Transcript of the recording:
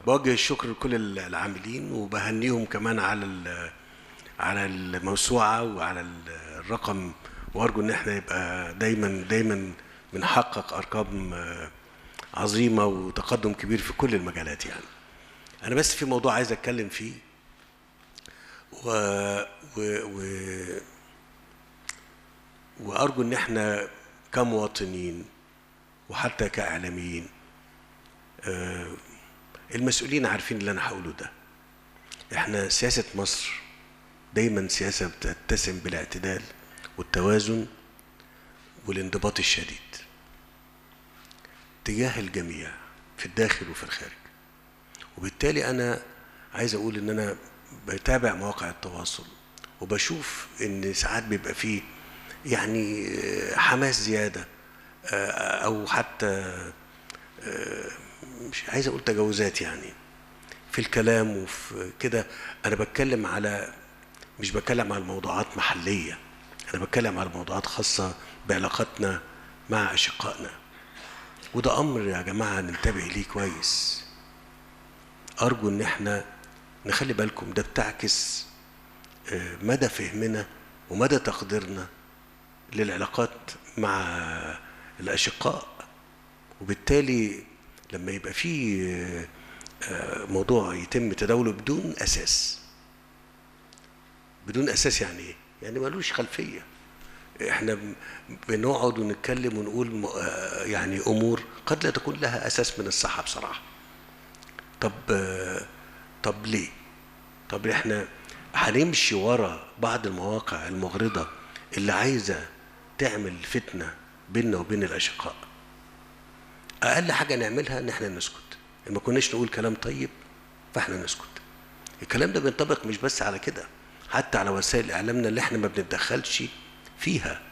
بوجه الشكر لكل العاملين وبهنيهم كمان على ال- على الموسوعه وعلى الرقم وارجو ان احنا يبقى دايما دايما بنحقق ارقام آه، عظيمه وتقدم كبير في كل المجالات يعني انا بس في موضوع عايز اتكلم فيه و, و... و... وارجو ان احنا كمواطنين وحتى كاعلاميين آه، المسؤولين عارفين اللي انا هقوله ده احنا سياسه مصر دايما سياسه بتتسم بالاعتدال والتوازن والانضباط الشديد تجاه الجميع في الداخل وفي الخارج وبالتالي انا عايز اقول ان انا بتابع مواقع التواصل وبشوف ان ساعات بيبقى فيه يعني آه، حماس زياده آه، او حتى آه، مش عايز اقول تجاوزات يعني في الكلام وفي كده انا بتكلم على مش بتكلم على موضوعات محليه انا بتكلم على موضوعات خاصه بعلاقتنا مع اشقائنا وده امر يا جماعه ننتبه ليه كويس ارجو ان احنا نخلي بالكم ده بتعكس آه، مدى فهمنا ومدى تقديرنا للعلاقات مع الاشقاء وبالتالي لما يبقى في آه، آه، موضوع يتم تداوله بدون اساس بدون اساس يعني ايه يعني ملوش خلفيه احنا ب- بنقعد ونتكلم ونقول م- آه، يعني امور قد لا تكون لها اساس من الصحه بصراحه طب آه، طب ليه طب احنا هنمشي ورا بعض المواقع المغرضه اللي عايزه تعمل فتنه بيننا وبين الاشقاء اقل حاجه نعملها ان احنا نسكت ما كناش نقول كلام طيب فاحنا نسكت الكلام ده بينطبق مش بس على كده حتى على وسائل اعلامنا اللي احنا ما بنتدخلش فيها